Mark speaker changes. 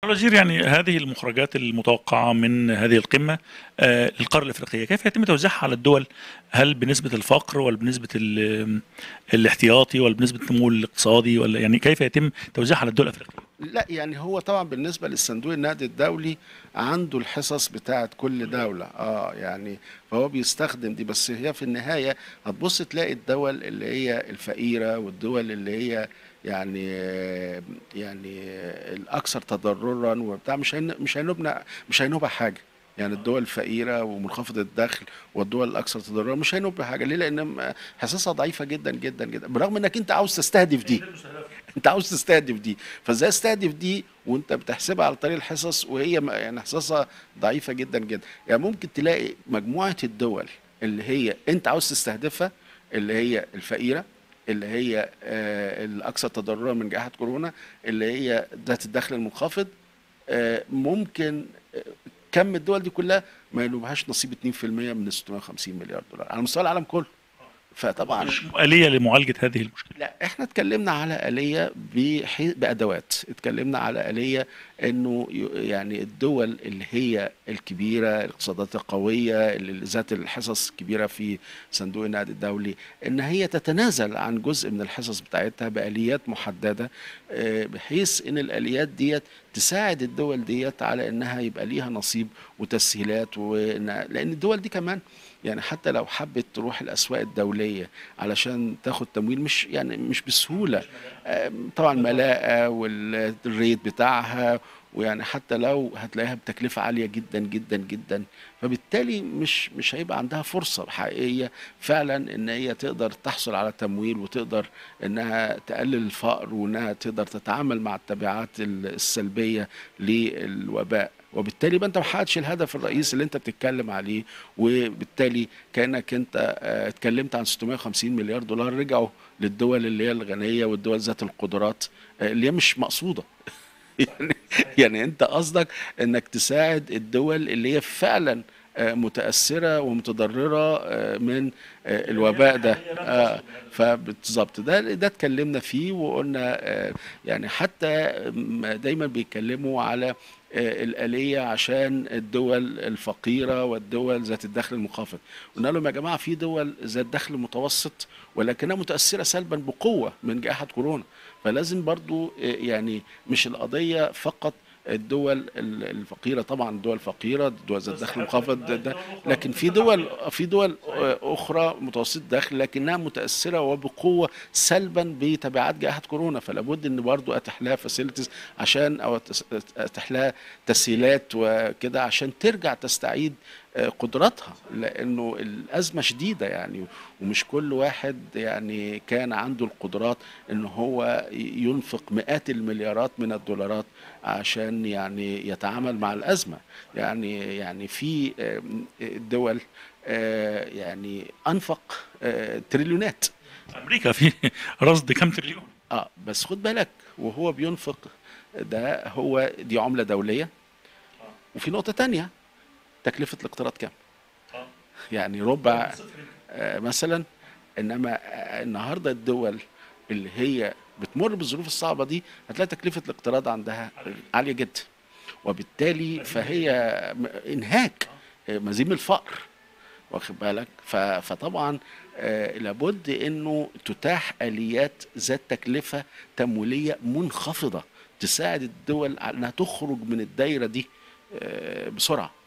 Speaker 1: الوزير يعني هذه المخرجات المتوقعة من هذه القمة آه، القارة الأفريقية كيف يتم توزيعها على الدول هل بنسبة الفقر ولا بنسبة ال- الاحتياطي ولا بنسبة النمو الاقتصادي ولا يعني كيف يتم توزيعها على الدول الأفريقية
Speaker 2: لا يعني هو طبعا بالنسبه للصندوق النقد الدولي عنده الحصص بتاعت كل دوله اه يعني فهو بيستخدم دي بس هي في النهايه هتبص تلاقي الدول اللي هي الفقيره والدول اللي هي يعني يعني الاكثر تضررا وبتاع مش هين مش هينوبنا مش هينوبها حاجه يعني الدول الفقيره ومنخفض الدخل والدول الاكثر تضررا مش هينوبها حاجه ليه لان حصصها ضعيفه جدا جدا جدا برغم انك انت عاوز تستهدف دي انت عاوز تستهدف دي فازاي استهدف دي وانت بتحسبها على طريق الحصص وهي م- يعني حصصها ضعيفه جدا جدا يعني ممكن تلاقي مجموعه الدول اللي هي انت عاوز تستهدفها اللي هي الفقيره اللي هي آه، الاكثر تضررا من جائحه كورونا اللي هي ذات الدخل المنخفض آه، ممكن آه، كم الدول دي كلها ما ينوبهاش نصيب 2% من 650 مليار دولار على مستوى العالم كله فطبعا
Speaker 1: مش آلية لمعالجة هذه المشكلة
Speaker 2: لا احنا اتكلمنا على آلية بحي... بأدوات اتكلمنا على آلية انه ي- يعني الدول اللي هي الكبيرة الاقتصادات القوية اللي ذات الحصص الكبيرة في صندوق النقد الدولي ان هي تتنازل عن جزء من الحصص بتاعتها بآليات محددة آه، بحيث ان الآليات ديت تساعد الدول ديت على انها يبقى ليها نصيب وتسهيلات وإن... لان الدول دي كمان يعني حتى لو حبت تروح الاسواق الدوليه علشان تاخد تمويل مش يعني مش بسهوله آم، طبعا ملاءه والريت بتاعها ويعني حتى لو هتلاقيها بتكلفه عاليه جدا جدا جدا فبالتالي مش مش هيبقى عندها فرصه حقيقيه فعلا ان هي تقدر تحصل على تمويل وتقدر انها تقلل الفقر وانها تقدر تتعامل مع التبعات السلبيه للوباء وبالتالي يبقى انت ما حققتش الهدف الرئيسي اللي انت بتتكلم عليه وبالتالي كانك انت آه، اتكلمت عن 650 مليار دولار رجعوا للدول اللي هي الغنيه والدول ذات القدرات آه، اللي هي مش مقصوده يعني يعني انت قصدك انك تساعد الدول اللي هي فعلا آه، متاثره ومتضرره آه، من آه، الوباء ده آه، فبالظبط ده ده اتكلمنا فيه وقلنا آه، يعني حتى م- دايما بيتكلموا على آه، الآلية عشان الدول الفقيرة والدول ذات الدخل المنخفض قلنا لهم يا جماعة في دول ذات دخل متوسط ولكنها متأثرة سلبا بقوة من جائحة كورونا فلازم برضو آه، يعني مش القضية فقط الدول ال- الفقيره طبعا الدول الفقيره الدول ذات دخل منخفض ده- ده لكن في دول في دول آه، اخرى متوسطه الدخل لكنها متاثره وبقوه سلبا بتبعات جائحه كورونا فلا بد ان برضو اتح لها فاسيلتيز عشان او أتس- اتح لها تسهيلات وكده عشان ترجع تستعيد آه، قدراتها لانه الازمه شديده يعني ومش كل واحد يعني كان عنده القدرات ان هو ينفق مئات المليارات من الدولارات عشان يعني يتعامل مع الازمه يعني يعني في آه، دول آه، يعني انفق آه، تريليونات
Speaker 1: أمريكا في رصد كم تريليون
Speaker 2: اه بس خد بالك وهو بينفق ده هو دي عمله دوليه وفي نقطه تانية تكلفه الاقتراض كام يعني ربع آه، مثلا انما آه، النهارده الدول اللي هي بتمر بالظروف الصعبه دي هتلاقي تكلفه الاقتراض عندها عاليه جدا وبالتالي فهي م- انهاك آه، مزيم الفقر واخد بالك ف- فطبعا آه، لابد انه تتاح اليات ذات تكلفه تمويليه منخفضه تساعد الدول على انها تخرج من الدايره دي آه، بسرعه